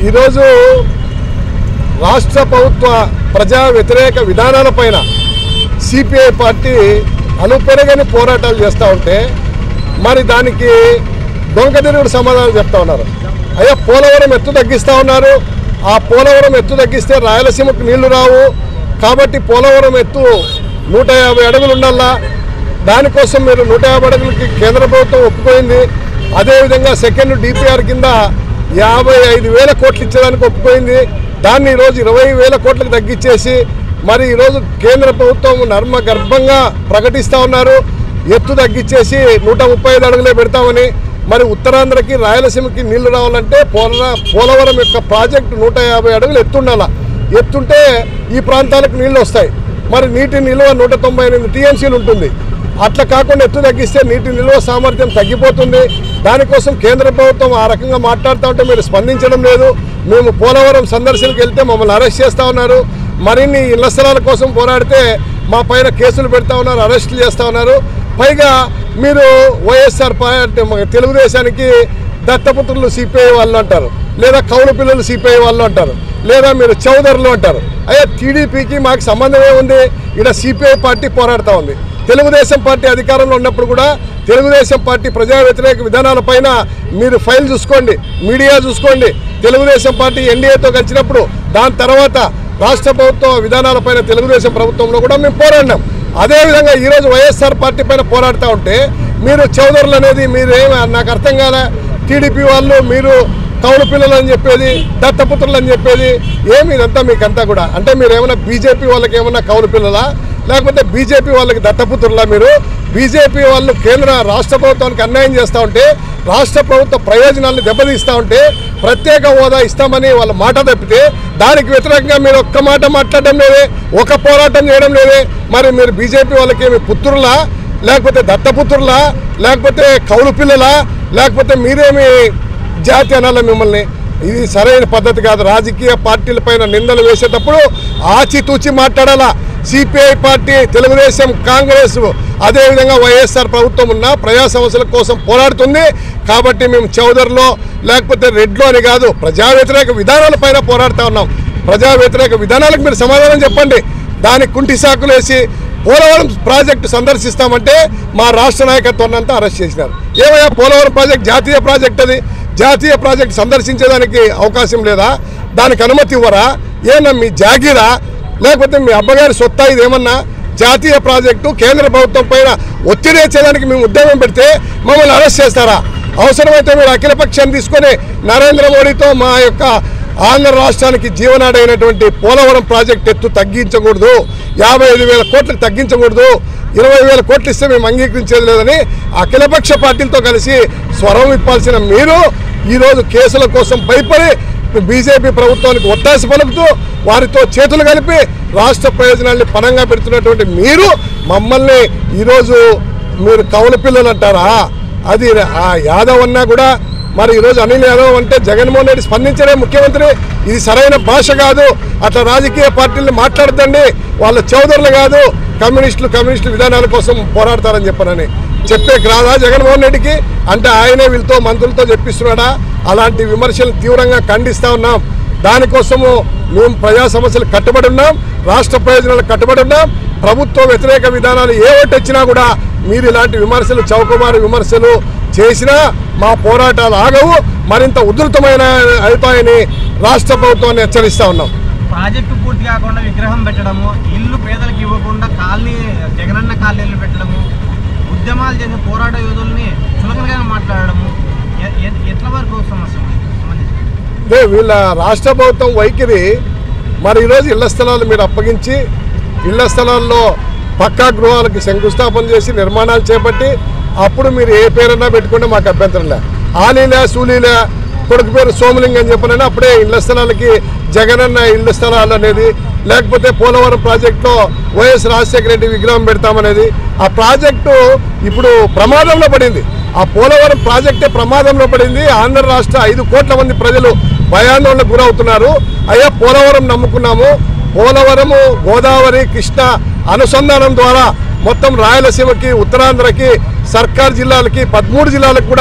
ఈరోజు రాష్ట్ర ప్రభుత్వ ప్రజా వ్యతిరేక విధానాలపైన సిపిఐ పార్టీ అలుపెరగని పోరాటాలు చేస్తూ ఉంటే మరి దానికి దొంగతిరుగుడు సమాధానం చెప్తా ఉన్నారు అయ్యా పోలవరం ఎత్తు తగ్గిస్తూ ఉన్నారు ఆ పోలవరం ఎత్తు తగ్గిస్తే రాయలసీమకు నీళ్లు రావు కాబట్టి పోలవరం ఎత్తు నూట యాభై అడుగులు ఉండాలా దానికోసం మీరు నూట యాభై అడుగులకి కేంద్ర ప్రభుత్వం ఒప్పుకోయింది అదేవిధంగా సెకండ్ డిపిఆర్ కింద యాభై ఐదు వేల కోట్లు ఇచ్చేదానికి ఒప్పుకోయింది దాన్ని ఈరోజు ఇరవై వేల కోట్లకు తగ్గించేసి మరి ఈరోజు కేంద్ర ప్రభుత్వం నర్మ గర్భంగా ప్రకటిస్తూ ఉన్నారు ఎత్తు తగ్గించేసి నూట ముప్పై ఐదు అడుగులే పెడతామని మరి ఉత్తరాంధ్రకి రాయలసీమకి నీళ్లు రావాలంటే పోల పోలవరం యొక్క ప్రాజెక్టు నూట యాభై అడుగులు ఎత్తుండాల ఎత్తుంటే ఈ ప్రాంతాలకు నీళ్లు వస్తాయి మరి నీటి నిల్వ నూట తొంభై ఎనిమిది టీఎంసీలు ఉంటుంది అట్లా కాకుండా ఎత్తు తగ్గిస్తే నీటి నిల్వ సామర్థ్యం తగ్గిపోతుంది దానికోసం కేంద్ర ప్రభుత్వం ఆ రకంగా మాట్లాడుతూ ఉంటే మీరు స్పందించడం లేదు మేము పోలవరం సందర్శనకు వెళ్తే మమ్మల్ని అరెస్ట్ చేస్తూ ఉన్నారు మరిన్ని ఇళ్ల స్థలాల కోసం పోరాడితే మా పైన కేసులు పెడతా ఉన్నారు అరెస్టులు చేస్తూ ఉన్నారు పైగా మీరు వైఎస్ఆర్ పార్టీ తెలుగుదేశానికి దత్తపుత్రులు సిపిఐ వాళ్ళు అంటారు లేదా కౌలు పిల్లలు సిపిఐ వాళ్ళు అంటారు లేదా మీరు చౌదరులు అంటారు అయ్యా టీడీపీకి మాకు సంబంధమే ఉంది ఇక్కడ సిపిఐ పార్టీ పోరాడుతూ ఉంది తెలుగుదేశం పార్టీ అధికారంలో ఉన్నప్పుడు కూడా తెలుగుదేశం పార్టీ ప్రజా వ్యతిరేక విధానాలపైన మీరు ఫైల్ చూసుకోండి మీడియా చూసుకోండి తెలుగుదేశం పార్టీ ఎన్డీఏతో కలిసినప్పుడు దాని తర్వాత రాష్ట్ర ప్రభుత్వ విధానాలపైన తెలుగుదేశం ప్రభుత్వంలో కూడా మేము పోరాడినాం అదేవిధంగా ఈరోజు వైఎస్ఆర్ పార్టీ పైన పోరాడుతూ ఉంటే మీరు చౌదరులు అనేది మీరు ఏమి నాకు అర్థం కాలే టీడీపీ వాళ్ళు మీరు కౌలు పిల్లలు అని చెప్పేది దత్తపుత్రులు అని చెప్పేది ఏమి ఇదంతా మీకంతా కూడా అంటే మీరు ఏమైనా బీజేపీ వాళ్ళకి ఏమన్నా కౌలు పిల్లలా లేకపోతే బీజేపీ వాళ్ళకి దత్తపుత్రులా మీరు బీజేపీ వాళ్ళు కేంద్ర రాష్ట్ర ప్రభుత్వానికి అన్యాయం చేస్తూ ఉంటే రాష్ట్ర ప్రభుత్వ ప్రయోజనాలను దెబ్బతీస్తూ ఉంటే ప్రత్యేక హోదా ఇస్తామని వాళ్ళ మాట తప్పితే దానికి వ్యతిరేకంగా మీరు ఒక్క మాట మాట్లాడడం లేదే ఒక పోరాటం చేయడం లేదే మరి మీరు బీజేపీ వాళ్ళకి ఏమి పుత్రులా లేకపోతే దత్తపుత్రులా లేకపోతే కౌలు పిల్లలా లేకపోతే మీరేమి జాతి అనాల మిమ్మల్ని ఇది సరైన పద్ధతి కాదు రాజకీయ పార్టీలపైన నిందలు వేసేటప్పుడు ఆచితూచి మాట్లాడాలా సిపిఐ పార్టీ తెలుగుదేశం కాంగ్రెస్ అదేవిధంగా వైఎస్ఆర్ ప్రభుత్వం ఉన్న ప్రజా సమస్యల కోసం పోరాడుతుంది కాబట్టి మేము చౌదరిలో లేకపోతే రెడ్లో అని కాదు ప్రజా వ్యతిరేక విధానాలపైన పోరాడుతూ ఉన్నాం ప్రజా వ్యతిరేక విధానాలకు మీరు సమాధానం చెప్పండి దానికి కుంటి సాకులు వేసి పోలవరం ప్రాజెక్టు సందర్శిస్తామంటే మా రాష్ట్ర నాయకత్వాన్ని అంతా అరెస్ట్ చేసినారు ఏమయ్యా పోలవరం ప్రాజెక్ట్ జాతీయ ప్రాజెక్ట్ అది జాతీయ ప్రాజెక్ట్ సందర్శించేదానికి అవకాశం లేదా దానికి అనుమతి ఇవ్వరా ఏమన్నా మీ జాగీరా లేకపోతే మీ అబ్బగారి సొత్తా ఇదేమన్నా జాతీయ ప్రాజెక్టు కేంద్ర ప్రభుత్వం పైన ఒత్తిడి వేసేదానికి మేము ఉద్యమం పెడితే మమ్మల్ని అరెస్ట్ చేస్తారా అవసరమైతే మీరు అఖిలపక్షాన్ని తీసుకొని నరేంద్ర మోడీతో మా యొక్క ఆంధ్ర రాష్ట్రానికి జీవనాడైనటువంటి పోలవరం ప్రాజెక్ట్ ఎత్తు తగ్గించకూడదు యాభై ఐదు వేల కోట్లకు తగ్గించకూడదు ఇరవై వేల కోట్లు ఇస్తే మేము అంగీకరించేది లేదని అఖిలపక్ష పార్టీలతో కలిసి స్వరం ఇప్పాల్సిన మీరు ఈరోజు కేసుల కోసం భయపడి బీజేపీ ప్రభుత్వానికి ఒత్తాస పలుకుతూ వారితో చేతులు కలిపి రాష్ట్ర ప్రయోజనాల్ని పణంగా పెడుతున్నటువంటి మీరు మమ్మల్ని ఈరోజు మీరు కౌల పిల్లలు అంటారా అది ఆ యాదవ్ అన్నా కూడా మరి ఈరోజు అనిల్ యాదవ్ అంటే జగన్మోహన్ రెడ్డి స్పందించడే ముఖ్యమంత్రి ఇది సరైన భాష కాదు అట్లా రాజకీయ పార్టీల్ని మాట్లాడద్దండి వాళ్ళ చౌదరులు కాదు కమ్యూనిస్టులు కమ్యూనిస్టు విధానాల కోసం పోరాడతారని చెప్పనని చెప్పే రాదా జగన్మోహన్ రెడ్డికి అంటే ఆయనే వీళ్ళతో మంత్రులతో చెప్పిస్తున్నాడా అలాంటి విమర్శలు తీవ్రంగా ఖండిస్తా ఉన్నాం దానికోసము మేము ప్రజా సమస్యలు కట్టుబడి ఉన్నాం రాష్ట్ర ప్రయోజనాలు కట్టుబడి ఉన్నాం ప్రభుత్వ వ్యతిరేక విధానాలు ఏ ఒకటి వచ్చినా కూడా మీరు ఇలాంటి విమర్శలు చౌకమారు విమర్శలు చేసినా మా పోరాటాలు ఆగవు మరింత ఉధృతమైన అవుతాయని రాష్ట్ర ప్రభుత్వాన్ని హెచ్చరిస్తా ఉన్నాం ప్రాజెక్టు పూర్తి కాకుండా విగ్రహం పెట్టడము ఇల్లు పేదలకు ఇవ్వకుండా కాలనీ జగనన్న కాలనీలు పెట్టడము ఉద్యమాలు చేసే పోరాట యోధుల్ని చులకనగా మాట్లాడడము ఎ- ఎ- ఎట్ల వరకు సమస్య సంబంధించి అదే వీళ్ళ రాష్ట్ర ప్రభుత్వం వైఖరి మరి ఈరోజు ఇళ్ల స్థలాలు మీరు అప్పగించి ఇళ్ల స్థలాల్లో పక్కా గృహాలకు శంకుస్థాపన చేసి నిర్మాణాలు చేపట్టి అప్పుడు మీరు ఏ పేరన్నా పెట్టుకుంటే మాకు అభ్యంతరం లే ఆలీలే సూలీలే కొడుకు పేరు సోమలింగ్ అని చెప్పనని అప్పుడే ఇళ్ల స్థలాలకి జగనన్న ఇళ్ల స్థలాలు అనేది లేకపోతే పోలవరం ప్రాజెక్టులో వైఎస్ రాజశేఖర రెడ్డి విగ్రహం పెడతామనేది ఆ ప్రాజెక్టు ఇప్పుడు ప్రమాదంలో పడింది ఆ పోలవరం ప్రాజెక్టే ప్రమాదంలో పడింది ఆంధ్ర రాష్ట్ర ఐదు కోట్ల మంది ప్రజలు భయాందోళనకు గురవుతున్నారు అయ్యా పోలవరం నమ్ముకున్నాము పోలవరము గోదావరి కృష్ణ అనుసంధానం ద్వారా మొత్తం రాయలసీమకి ఉత్తరాంధ్రకి సర్కార్ జిల్లాలకి పదమూడు జిల్లాలకు కూడా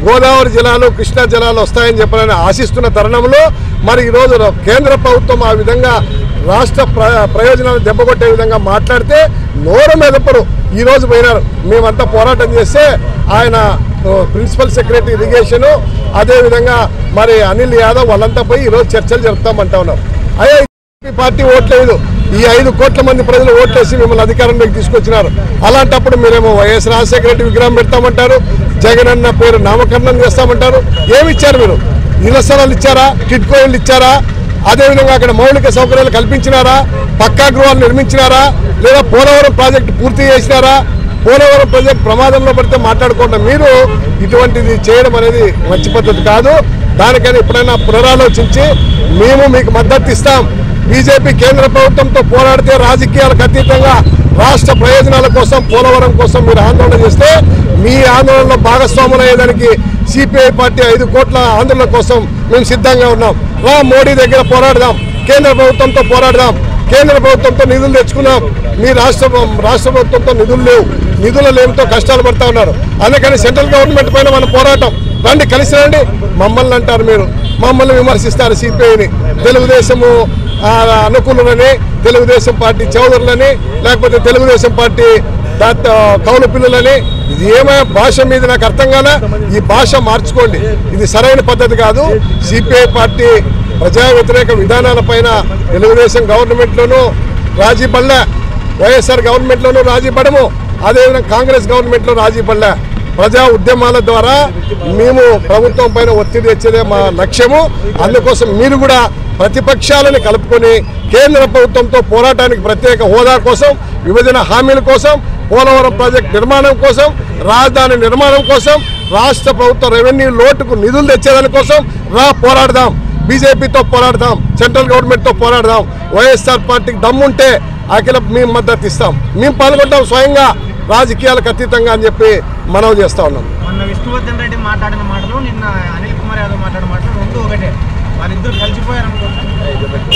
గోదావరి జలాలు కృష్ణా జలాలు వస్తాయని చెప్పాలని ఆశిస్తున్న తరుణంలో మరి ఈరోజు కేంద్ర ప్రభుత్వం ఆ విధంగా రాష్ట్ర ప్ర ప్రయోజనాలు దెబ్బకొట్టే విధంగా మాట్లాడితే నోరు మెదపరు ఈ రోజు పోయినారు మేమంతా పోరాటం చేస్తే ఆయన ఓ, ప్రిన్సిపల్ సెక్రటరీ ఇరిగేషను అదేవిధంగా మరి అనిల్ యాదవ్ వాళ్ళంతా పోయి ఈరోజు చర్చలు జరుపుతామంటా ఉన్నారు అయ్యా ఈ పార్టీ ఓట్లేదు ఈ ఐదు కోట్ల మంది ప్రజలు ఓట్లేసి మిమ్మల్ని అధికారంలోకి తీసుకొచ్చినారు అలాంటప్పుడు మీరేమో వైఎస్ రాజశేఖర రెడ్డి విగ్రహం పెడతామంటారు జగన్ అన్న పేరు నామకరణం చేస్తామంటారు ఏమి ఇచ్చారు మీరు ఇళ్ల స్థలాలు ఇచ్చారా కిడ్కో ఇళ్ళు ఇచ్చారా అదేవిధంగా అక్కడ మౌలిక సౌకర్యాలు కల్పించినారా పక్కా గృహాలు నిర్మించినారా లేదా పోలవరం ప్రాజెక్టు పూర్తి చేసినారా పోలవరం ప్రాజెక్ట్ ప్రమాదంలో పడితే మాట్లాడుకోండి మీరు ఇటువంటిది చేయడం అనేది మంచి పద్ధతి కాదు దానికని ఎప్పుడైనా పునరాలోచించి మేము మీకు మద్దతు ఇస్తాం బీజేపీ కేంద్ర ప్రభుత్వంతో పోరాడితే రాజకీయాలకు అతీతంగా రాష్ట్ర ప్రయోజనాల కోసం పోలవరం కోసం మీరు ఆందోళన చేస్తే మీ ఆందోళనలో భాగస్వాములు అయ్యేదానికి సిపిఐ పార్టీ ఐదు కోట్ల ఆందోళన కోసం మేము సిద్ధంగా ఉన్నాం రా మోడీ దగ్గర పోరాడదాం కేంద్ర ప్రభుత్వంతో పోరాడదాం కేంద్ర ప్రభుత్వంతో నిధులు తెచ్చుకున్నాం మీ రాష్ట్ర రాష్ట్ర ప్రభుత్వంతో నిధులు లేవు నిధుల లేమితో కష్టాలు పడతా ఉన్నారు అందుకని సెంట్రల్ గవర్నమెంట్ పైన మన పోరాటం రండి కలిసి రండి మమ్మల్ని అంటారు మీరు మమ్మల్ని విమర్శిస్తారు సిపిఐని తెలుగుదేశము ఆ, అనుకూలులని తెలుగుదేశం పార్టీ చౌదరులని లేకపోతే తెలుగుదేశం పార్టీ దాట్ కౌలు పిల్లులని ఇది ఏమైనా భాష మీద నాకు అర్థం కాలే ఈ భాష మార్చుకోండి ఇది సరైన పద్ధతి కాదు సిపిఐ పార్టీ ప్రజా వ్యతిరేక విధానాలపైన తెలుగుదేశం గవర్నమెంట్లోనూ రాజీ పడలే వైఎస్ఆర్ గవర్నమెంట్లోనూ రాజీ పడము అదేవిధంగా కాంగ్రెస్ గవర్నమెంట్లో రాజీ పడలే ప్రజా ఉద్యమాల ద్వారా మేము ప్రభుత్వం పైన ఒత్తిడి తెచ్చేదే మా లక్ష్యము అందుకోసం మీరు కూడా ప్రతిపక్షాలను కలుపుకొని కేంద్ర ప్రభుత్వంతో పోరాటానికి ప్రత్యేక హోదా కోసం విభజన హామీల కోసం పోలవరం ప్రాజెక్ట్ నిర్మాణం కోసం రాజధాని నిర్మాణం కోసం రాష్ట్ర ప్రభుత్వ రెవెన్యూ లోటుకు నిధులు తెచ్చేదాని కోసం రా పోరాడదాం బీజేపీతో పోరాడదాం సెంట్రల్ గవర్నమెంట్తో పోరాడదాం వైఎస్ఆర్ పార్టీకి దమ్ముంటే అఖిల మేము మద్దతు ఇస్తాం మేము పాల్గొంటాం స్వయంగా రాజకీయాలకు అతీతంగా అని చెప్పి మనవి చేస్తా ఉన్నాం మొన్న విష్ణువర్ధన్ రెడ్డి మాట్లాడిన మాటలు నిన్న అనిల్ కుమార్ యాదవ్ మాట్లాడిన మాటలు రెండు ఒకటే వాళ్ళిద్దరు కలిసిపోయారు అనుకుంటున్నాను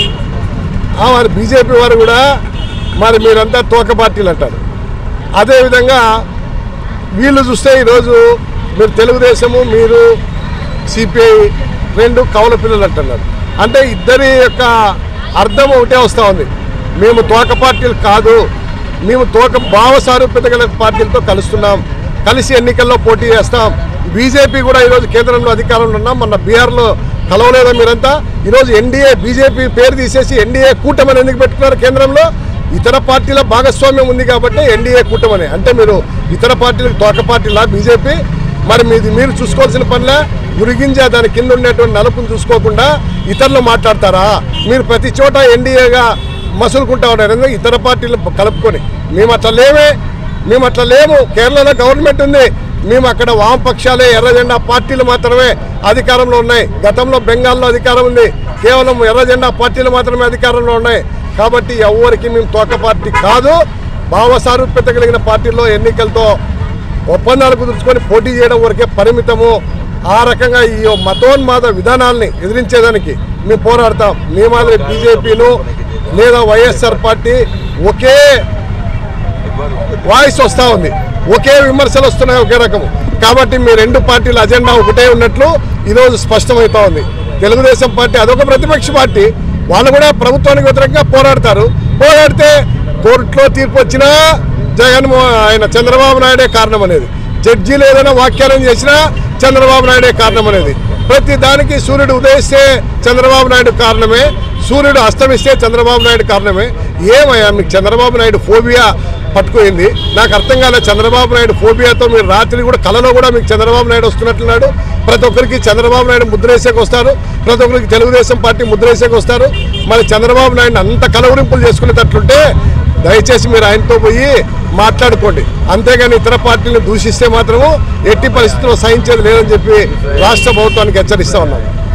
ఆ మరి బీజేపీ వారు కూడా మరి మీరంతా తోక పార్టీలు అంటారు అదేవిధంగా వీళ్ళు చూస్తే ఈరోజు మీరు తెలుగుదేశము మీరు సిపిఐ రెండు కౌల పిల్లలు అంటున్నారు అంటే ఇద్దరి యొక్క అర్థం ఒకటే వస్తూ ఉంది మేము తోక పార్టీలు కాదు మేము తోక భావ సారూప్యత గల పార్టీలతో కలుస్తున్నాం కలిసి ఎన్నికల్లో పోటీ చేస్తాం బీజేపీ కూడా ఈరోజు కేంద్రంలో అధికారంలో ఉన్నాం మొన్న బీహార్లో కలవలేదా మీరంతా ఈరోజు ఎన్డీఏ బీజేపీ పేరు తీసేసి ఎన్డీఏ కూటమని ఎందుకు పెట్టుకున్నారు కేంద్రంలో ఇతర పార్టీల భాగస్వామ్యం ఉంది కాబట్టి ఎన్డీఏ కూటమని అంటే మీరు ఇతర పార్టీలకు తోక పార్టీలా బీజేపీ మరి మీది మీరు చూసుకోవాల్సిన పనిలే ఉరిగింజ దాని కింద ఉండేటువంటి నలుపును చూసుకోకుండా ఇతరులు మాట్లాడతారా మీరు ప్రతి చోట ఎన్డీఏగా మసులుకుంటా ఉన్నారు ఎందుకంటే ఇతర పార్టీలు కలుపుకొని మేము అట్లా లేమే మేము అట్లా లేము కేరళలో గవర్నమెంట్ ఉంది మేము అక్కడ వామపక్షాలే ఎర్ర జెండా పార్టీలు మాత్రమే అధికారంలో ఉన్నాయి గతంలో బెంగాల్లో అధికారం ఉంది కేవలం ఎర్ర జెండా పార్టీలు మాత్రమే అధికారంలో ఉన్నాయి కాబట్టి ఎవరికి మేము తోక పార్టీ కాదు భావ సారూప్యత కలిగిన పార్టీల్లో ఎన్నికలతో ఒప్పందాలు కుదుర్చుకొని పోటీ చేయడం వరకే పరిమితము ఆ రకంగా ఈ మతోన్మాద విధానాల్ని ఎదిరించేదానికి మేము పోరాడతాం మీ మాదిరి బీజేపీను లేదా వైఎస్ఆర్ పార్టీ ఒకే వాయిస్ వస్తూ ఉంది ఒకే విమర్శలు వస్తున్నాయి ఒకే రకము కాబట్టి మీ రెండు పార్టీల అజెండా ఒకటే ఉన్నట్లు ఈరోజు స్పష్టమవుతా ఉంది తెలుగుదేశం పార్టీ అదొక ప్రతిపక్ష పార్టీ వాళ్ళు కూడా ప్రభుత్వానికి వ్యతిరేకంగా పోరాడతారు పోరాడితే కోర్టులో తీర్పు వచ్చినా జగన్ ఆయన చంద్రబాబు నాయుడే కారణం అనేది జడ్జీలు ఏదైనా వ్యాఖ్యానం చేసినా చంద్రబాబు నాయుడే కారణం అనేది ప్రతి దానికి సూర్యుడు ఉదయిస్తే చంద్రబాబు నాయుడు కారణమే సూర్యుడు అస్తమిస్తే చంద్రబాబు నాయుడు కారణమే ఏమయ్యా మీకు చంద్రబాబు నాయుడు ఫోబియా పట్టుకోయింది నాకు అర్థం కాలే చంద్రబాబు నాయుడు ఫోబియాతో మీరు రాత్రి కూడా కలలో కూడా మీకు చంద్రబాబు నాయుడు వస్తున్నట్లున్నాడు ప్రతి ఒక్కరికి చంద్రబాబు నాయుడు ముద్రేసేకి వస్తారు ప్రతి ఒక్కరికి తెలుగుదేశం పార్టీ ముద్రేసేకి వస్తారు మరి చంద్రబాబు నాయుడు అంత కలవరింపులు చేసుకునేటట్లుంటే దయచేసి మీరు ఆయనతో పోయి మాట్లాడుకోండి అంతేగాని ఇతర పార్టీలను దూషిస్తే మాత్రము ఎట్టి పరిస్థితుల్లో సహించేది లేదని చెప్పి రాష్ట్ర ప్రభుత్వానికి హెచ్చరిస్తా ఉన్నాం